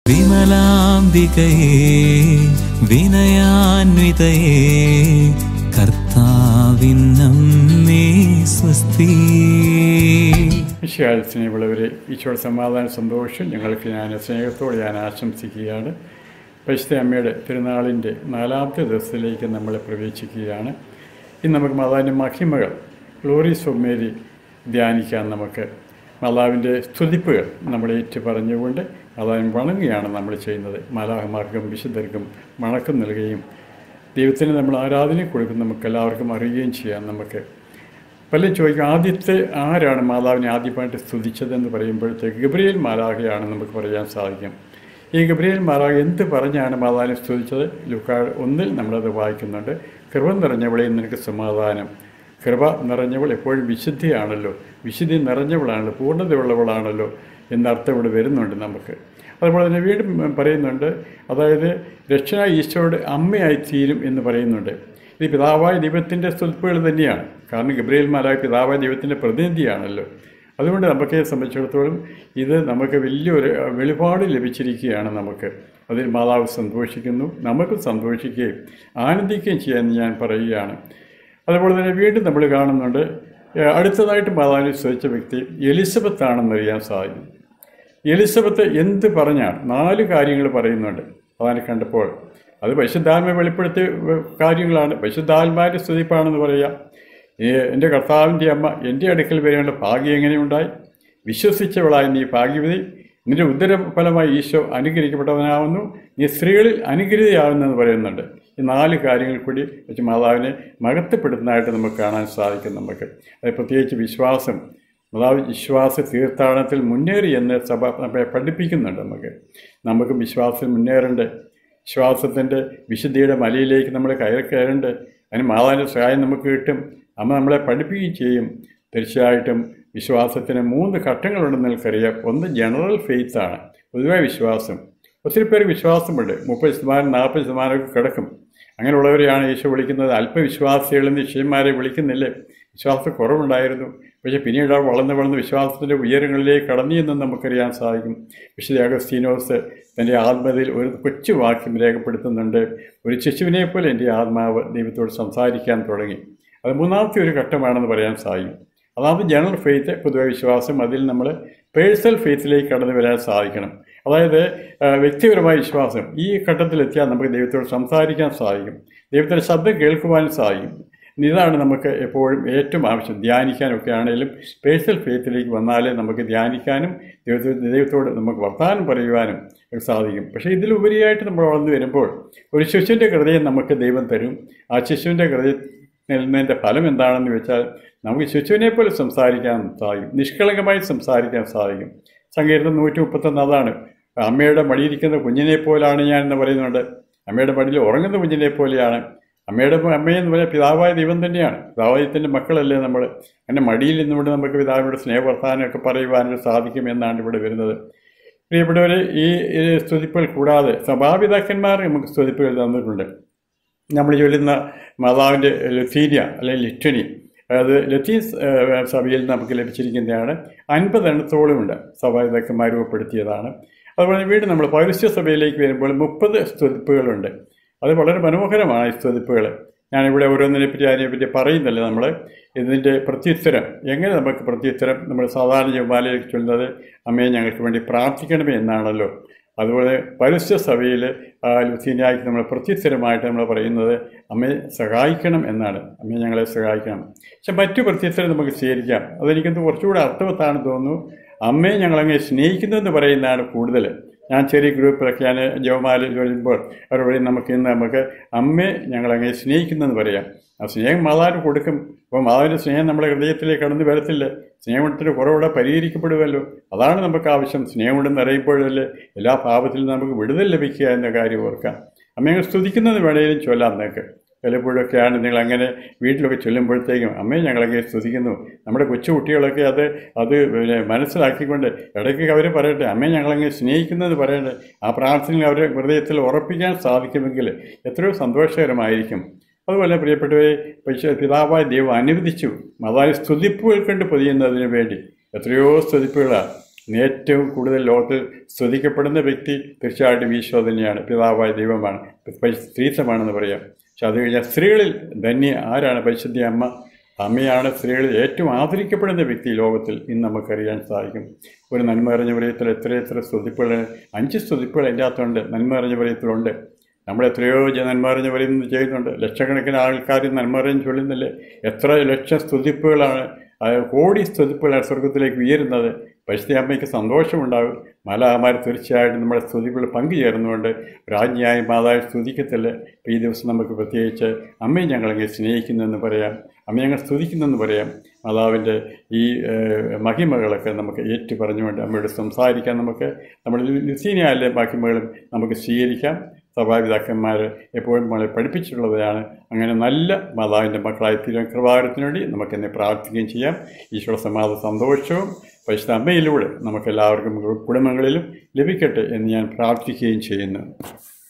വിമലാംബികയേ വിനയാന്വിതയേ കർത്താവിന്നമ്മേ സ്വസ്തി ഈശോയാൽ സ്നേഹമുള്ളവരെ ഈശോയുടെ സമാധാന സന്തോഷം ഞങ്ങൾക്ക് ഞാൻ സ്നേഹത്തോടെ ഞാൻ ആശംസിക്കുകയാണ് പരിശുദ്ധ അമ്മയുടെ തിരുനാളിൻ്റെ നാലാമത്തെ ദിവസത്തിലേക്ക് നമ്മൾ പ്രവേശിക്കുകയാണ് ഇന്ന് നമുക്ക് മാതാവിൻ്റെ മഹിമകൾ ഗ്ലോറീസ് ഓഫ് മേരി ധ്യാനിക്കാൻ നമുക്ക് മാതാവിൻ്റെ സ്തുതിപ്പുകൾ നമ്മൾ ഏറ്റു പറഞ്ഞുകൊണ്ട് മാതാവിന് വണങ്ങുകയാണ് നമ്മൾ ചെയ്യുന്നത് മാലാഹമാർക്കും വിശുദ്ധർക്കും വണക്കം നൽകുകയും ദൈവത്തിന് നമ്മൾ ആരാധന കൊടുക്കും നമുക്ക് എല്ലാവർക്കും അറിയുകയും ചെയ്യാം നമുക്ക് പലരും ചോദിക്കും ആദ്യത്തെ ആരാണ് മാതാവിനെ ആദ്യമായിട്ട് സ്തുതിച്ചതെന്ന് പറയുമ്പോഴത്തേക്ക് ഗബ്രിയേൽ മാലാഖയാണ് നമുക്ക് പറയാൻ സാധിക്കും ഈ ഗബ്രിയേൽ മാലാഖ എന്ത് പറഞ്ഞാണ് മാതാവിനെ സ്തുതിച്ചത് ലുക്കാ ഒന്നിൽ നമ്മളത് വായിക്കുന്നുണ്ട് കൃപ നിറഞ്ഞവളെ നിനക്ക് സമാധാനം കൃപ നിറഞ്ഞവൾ എപ്പോഴും വിശുദ്ധിയാണല്ലോ വിശുദ്ധി നിറഞ്ഞവളാണല്ലോ പൂർണ്ണതയുള്ളവളാണല്ലോ എന്നർത്ഥം ഇവിടെ വരുന്നുണ്ട് നമുക്ക് അതുപോലെ തന്നെ വീണ്ടും പറയുന്നുണ്ട് അതായത് രക്ഷ ഈശോയുടെ അമ്മയായി തീരും എന്ന് പറയുന്നുണ്ട് ഇത് പിതാവായ ദൈവത്തിൻ്റെ സ്തുതിപ്പുകൾ തന്നെയാണ് കാരണം ഗബ്രിയേൽമാരായ പിതാവായ ദൈവത്തിൻ്റെ പ്രതിനിധിയാണല്ലോ അതുകൊണ്ട് നമുക്ക് സംബന്ധിച്ചിടത്തോളം ഇത് നമുക്ക് വലിയൊരു വെളിപാട് ലഭിച്ചിരിക്കുകയാണ് നമുക്ക് അതിൽ മാതാവ് സന്തോഷിക്കുന്നു നമുക്ക് സന്തോഷിക്കുകയും ആനന്ദിക്കുകയും ചെയ്യാമെന്ന് ഞാൻ പറയുകയാണ് അതുപോലെ തന്നെ വീണ്ടും നമ്മൾ കാണുന്നുണ്ട് ഏഹ് അടുത്തതായിട്ട് മാതാവിനെ സ്തുതിച്ച വ്യക്തി എലിസബത്ത് ആണെന്നറിയാൻ സാധിക്കും എലിസബത്ത് എന്ത് പറഞ്ഞാണ് നാല് കാര്യങ്ങൾ പറയുന്നുണ്ട് അതാണ് കണ്ടപ്പോൾ അത് പരിശുദ്ധാത്മ വെളിപ്പെടുത്തിയ വ- കാര്യങ്ങളാണ് പരിശുദ്ധാത്മാവിൻ്റെ സ്തുതിപ്പാണെന്ന് പറയാം ഏ, എൻ്റെ കർത്താവിൻ്റെ അമ്മ എൻ്റെ അടുക്കൽ വരെയുള്ള ഭാഗ്യം എങ്ങനെയുണ്ടായി വിശ്വസിച്ചവളായി നീ ഭാഗ്യവതി നിന്റെ ഉദരഫലമായി ഈശോ അനുഗ്രഹിക്കപ്പെട്ടവനാവുന്നു നീ സ്ത്രീകളിൽ അനുഗ്രഹിതയാവുന്നെന്ന് പറയുന്നുണ്ട് ഈ നാല് കാര്യങ്ങൾ കൂടി വെച്ച് മാതാവിനെ മഹത്വപ്പെടുത്തുന്നതായിട്ട് നമുക്ക് കാണാൻ സാധിക്കും നമുക്ക് അത് പ്രത്യേകിച്ച് വിശ്വാസം മാതാവ് വിശ്വാസ തീർത്ഥാടനത്തിൽ മുന്നേറി എന്ന് സഭ നമ്മെ പഠിപ്പിക്കുന്നുണ്ട് നമുക്ക് നമുക്ക് വിശ്വാസത്തിൽ മുന്നേറേണ്ട വിശ്വാസത്തിൻ്റെ വിശുദ്ധിയുടെ മലയിലേക്ക് നമ്മൾ കയറി കയറേണ്ട അതിന് മാതാവിൻ്റെ സഹായം നമുക്ക് കിട്ടും അമ്മ നമ്മളെ പഠിപ്പിക്കുകയും ചെയ്യും തീർച്ചയായിട്ടും വിശ്വാസത്തിന് മൂന്ന് ഘട്ടങ്ങളുണ്ടെന്ന് നിങ്ങൾക്കറിയാം ഒന്ന് ജനറൽ ഫെയ്ത്താണ് പൊതുവെ വിശ്വാസം ഒത്തിരി പേര് വിശ്വാസമുണ്ട് മുപ്പത് ശതമാനം നാൽപ്പത് ശതമാനമൊക്കെ കിടക്കും അങ്ങനെയുള്ളവരെയാണ് ഈശോ വിളിക്കുന്നത് അല്പവിശ്വാസികളെന്ന് ശിഷ്യന്മാരെ വിളിക്കുന്നില്ലേ വിശ്വാസ കുറവുണ്ടായിരുന്നു പക്ഷേ പിന്നീട് അവർ വളർന്ന് വളർന്ന് വിശ്വാസത്തിൻ്റെ ഉയരങ്ങളിലേക്ക് കടന്നു എന്നും നമുക്കറിയാൻ സാധിക്കും വിശുദ്ധ അഗസ്തീനോസ് തൻ്റെ ആത്മതയിൽ ഒരു കൊച്ചു വാക്യം രേഖപ്പെടുത്തുന്നുണ്ട് ഒരു ശിശുവിനെ പോലെ എൻ്റെ ആത്മാവ് ദൈവത്തോട് സംസാരിക്കാൻ തുടങ്ങി അത് മൂന്നാമത്തെ ഒരു ഘട്ടമാണെന്ന് പറയാൻ സാധിക്കും അതായത് ജനറൽ ഫെയ്ത്ത് പൊതുവെ വിശ്വാസം അതിൽ നമ്മൾ പേഴ്സണൽ ഫെയ്ത്തിലേക്ക് കടന്നു വരാൻ സാധിക്കണം അതായത് ആ, വ്യക്തിപരമായ വിശ്വാസം ഈ ഘട്ടത്തിലെത്തിയാൽ നമുക്ക് ദൈവത്തോട് സംസാരിക്കാൻ സാധിക്കും ദൈവത്തിൻ്റെ ശബ്ദം കേൾക്കുവാനും സാധിക്കും ഇതാണ് നമുക്ക് എപ്പോഴും ഏറ്റവും ആവശ്യം ധ്യാനിക്കാനൊക്കെ ആണെങ്കിലും പേഴ്സണൽ ഫെയ്ത്തിലേക്ക് വന്നാലേ നമുക്ക് ധ്യാനിക്കാനും ദൈവത്തോട് ദൈവത്തോട് നമുക്ക് വർത്തമാനം പറയുവാനും ഒക്കെ സാധിക്കും പക്ഷേ ഇതിലുപരിയായിട്ട് നമ്മൾ വളർന്നു വരുമ്പോൾ ഒരു ശിശുവിൻ്റെ ഹൃദയം നമുക്ക് ദൈവം തരും ആ ശിശുവിൻ്റെ ഹൃദയം നൽകുന്നതിൻ്റെ ഫലം എന്താണെന്ന് വെച്ചാൽ നമുക്ക് ശിശുവിനെ പോലെ സംസാരിക്കാൻ സാധിക്കും നിഷ്കളങ്കമായി സംസാരിക്കാൻ സാധിക്കും സങ്കീർത്തം നൂറ്റി മുപ്പത്തൊന്ന് അതാണ് അമ്മയുടെ മടിയിരിക്കുന്ന കുഞ്ഞിനെ പോലാണ് ഞാൻ എന്ന് പറയുന്നുണ്ട് അമ്മയുടെ മടിയിൽ ഉറങ്ങുന്ന കുഞ്ഞിനെ പോലെയാണ് അമ്മയുടെ അമ്മയെന്ന് പറഞ്ഞാൽ പിതാവായ ദൈവം തന്നെയാണ് പിതാവായത്തിൻ്റെ മക്കളല്ലേ നമ്മൾ അങ്ങനെ മടിയിൽ നിന്നുകൊണ്ട് നമുക്ക് പിതാവിയുടെ സ്നേഹവർത്താനമൊക്കെ പറയുവാനായിട്ട് സാധിക്കും എന്നാണ് ഇവിടെ വരുന്നത് പ്രിയപ്പെട്ടവർ ഈ ഈ സ്തുതിപ്പുകൾ കൂടാതെ സഭാപിതാക്കന്മാർ നമുക്ക് സ്തുതിപ്പുകൾ തന്നിട്ടുണ്ട് നമ്മൾ ചൊല്ലുന്ന മാതാവിൻ്റെ ലത്തീനിയ അല്ലെങ്കിൽ ലിറ്റണി അതായത് ലത്തീൻ ഏഹ്, സഭയിൽ നമുക്ക് ലഭിച്ചിരിക്കുന്നതാണ് അൻപത് എണ്ണത്തോളം ഉണ്ട് സഭാപിതാക്കന്മാർ രൂപപ്പെടുത്തിയതാണ് അതുപോലെ വീണ്ടും നമ്മൾ പൗരസ്ത്യ സഭയിലേക്ക് വരുമ്പോൾ മുപ്പത് സ്തുതിപ്പുകളുണ്ട് അത് വളരെ മനോഹരമാണ് ഈ സ്തുതിപ്പുകൾ ഞാനിവിടെ ഓരോന്നിനെ പറ്റി അതിനെപ്പറ്റി പറയുന്നില്ല നമ്മൾ ഇതിൻ്റെ പ്രത്യുത്തരം എങ്ങനെ നമുക്ക് പ്രത്യുത്തരം നമ്മൾ സാധാരണ ജപമാലയിൽ ചൊല്ലുന്നത് അമ്മയെ ഞങ്ങൾക്ക് വേണ്ടി പ്രാർത്ഥിക്കണമേ എന്നാണല്ലോ അതുപോലെ പരസ്യ സഭയിൽ ലുസീനിയായിക്ക് നമ്മൾ പ്രത്യുത്തരമായിട്ട് നമ്മൾ പറയുന്നത് അമ്മയെ സഹായിക്കണം എന്നാണ് അമ്മയെ ഞങ്ങളെ സഹായിക്കണം പക്ഷെ മറ്റു പ്രത്യുത്തരം നമുക്ക് സ്വീകരിക്കാം അതെനിക്കൊന്ന് കുറച്ചുകൂടെ അർത്ഥവത്താണെന്ന് തോന്നുന്നു അമ്മയെ ഞങ്ങളങ്ങ് സ്നേഹിക്കുന്നു എന്ന് പറയുന്നതാണ് കൂടുതൽ ഞാൻ ചെറിയ ഗ്രൂപ്പിലൊക്കെ ഞാൻ ജവമാല വരുമ്പോൾ അവർ പറയും നമുക്ക് ഇന്ന് നമുക്ക് അമ്മയെ ഞങ്ങളങ്ങനെ സ്നേഹിക്കുന്നെന്ന് പറയാം ആ സ്നേഹം മാതാവിന് കൊടുക്കും അപ്പോൾ മാതാവിൻ്റെ സ്നേഹം നമ്മുടെ ഹൃദയത്തിലേക്ക് കടന്നു വരത്തില്ല സ്നേഹത്തിന് കുറവിടെ പരിഹരിക്കപ്പെടുമല്ലോ അതാണ് നമുക്ക് ആവശ്യം സ്നേഹം കൊണ്ട് നിറയുമ്പോഴല്ലേ എല്ലാ പാപത്തിലും നമുക്ക് വിടുതൽ ലഭിക്കുക എന്ന കാര്യം ഓർക്കാം അമ്മയെ സ്തുതിക്കുന്നത് വേണേലും ചൊല്ലാം നിങ്ങൾക്ക് പലപ്പോഴൊക്കെയാണ് നിങ്ങൾ അങ്ങനെ വീട്ടിലൊക്കെ ചൊല്ലുമ്പോഴത്തേക്കും അമ്മയെ ഞങ്ങളങ്ങനെ സ്തുതിക്കുന്നു നമ്മുടെ കൊച്ചുകുട്ടികളൊക്കെ അത് അത് പിന്നെ മനസ്സിലാക്കിക്കൊണ്ട് ഇടയ്ക്കൊക്കെ അവർ പറയട്ടെ അമ്മയെ ഞങ്ങളങ്ങനെ സ്നേഹിക്കുന്നത് പറയട്ടെ ആ പ്രാർത്ഥനയിൽ അവരെ ഹൃദയത്തിൽ ഉറപ്പിക്കാൻ സാധിക്കുമെങ്കിൽ എത്രയോ സന്തോഷകരമായിരിക്കും അതുപോലെ പ്രിയപ്പെട്ടവരെ പക്ഷേ പിതാവായ ദൈവം അനുവദിച്ചു മാതാവ് സ്തുതിപ്പുകൾ കൊണ്ട് പൊതിയുന്നതിന് വേണ്ടി എത്രയോ സ്തുതിപ്പുകളാണ് ഏറ്റവും കൂടുതൽ ലോകത്തിൽ സ്തുതിക്കപ്പെടുന്ന വ്യക്തി തീർച്ചയായിട്ടും ഈശോ തന്നെയാണ് പിതാവായ ദൈവമാണ് സ്ത്രീസമാണെന്ന് പറയാം പക്ഷെ അത് കഴിഞ്ഞാൽ സ്ത്രീകളിൽ ധന്യ ആരാണ് പരിശുദ്ധ അമ്മ അമ്മയാണ് സ്ത്രീകളിൽ ഏറ്റവും ആദരിക്കപ്പെടുന്ന വ്യക്തി ലോകത്തിൽ ഇന്ന് നമുക്കറിയാൻ സാധിക്കും ഒരു നന്മ അറിഞ്ഞ പറയത്തിൽ എത്ര എത്ര സ്തുതിപ്പുകൾ അഞ്ച് സ്തുതിപ്പുകൾ അതിൻ്റെ അകത്തുണ്ട് നന്മ അറിഞ്ഞ പറയത്തിലുണ്ട് നമ്മൾ എത്രയോ ജ- നന്മ അറിഞ്ഞ പറയുന്നത് ചെയ്യുന്നുണ്ട് ലക്ഷക്കണക്കിന് ആൾക്കാർ നന്മ അറിഞ്ഞ് ചൊല്ലുന്നില്ലേ എത്ര ലക്ഷം സ്തുതിപ്പുകളാണ് ആ കോടി സ്തുതിപ്പുകളാണ് സ്വർഗത്തിലേക്ക് ഉയരുന്നത് പരിശുദ്ധ അമ്മയ്ക്ക് സന്തോഷമുണ്ടാകും മലാമാർ തീർച്ചയായിട്ടും നമ്മുടെ സ്തുതികൾ പങ്കുചേർന്നുകൊണ്ട് രാജ്ഞിയായ മാതാവ് സ്തുതിക്കത്തില്ല അപ്പോൾ ഈ ദിവസം നമുക്ക് പ്രത്യേകിച്ച് അമ്മയെ ഞങ്ങളങ്ങനെ സ്നേഹിക്കുന്നെന്ന് പറയാം അമ്മയെ ഞങ്ങൾ സ്തുതിക്കുന്നെന്ന് പറയാം മാതാവിൻ്റെ ഈ ഏഹ്, മഹിമകളൊക്കെ നമുക്ക് ഏറ്റു പറഞ്ഞുകൊണ്ട് അമ്മയോട് സംസാരിക്കാൻ നമുക്ക് നമ്മുടെ ലുസീനിയാലെ മഹിമകളും നമുക്ക് സ്വീകരിക്കാം സഭാപിതാക്കന്മാർ എപ്പോഴും നമ്മളെ പഠിപ്പിച്ചിട്ടുള്ളതാണ് അങ്ങനെ നല്ല മാതാവിൻ്റെ മക്കളായി തീരാൻ കൃപാകരത്തിന് വേണ്ടി നമുക്കെന്നെ പ്രാർത്ഥിക്കുകയും ചെയ്യാം ഈശ്വര സമാധ സന്തോഷവും പരിശുദ്ധ അമ്മയിലൂടെ നമുക്കെല്ലാവർക്കും കുടുംബങ്ങളിലും ലഭിക്കട്ടെ എന്ന് ഞാൻ പ്രാർത്ഥിക്കുകയും ചെയ്യുന്നു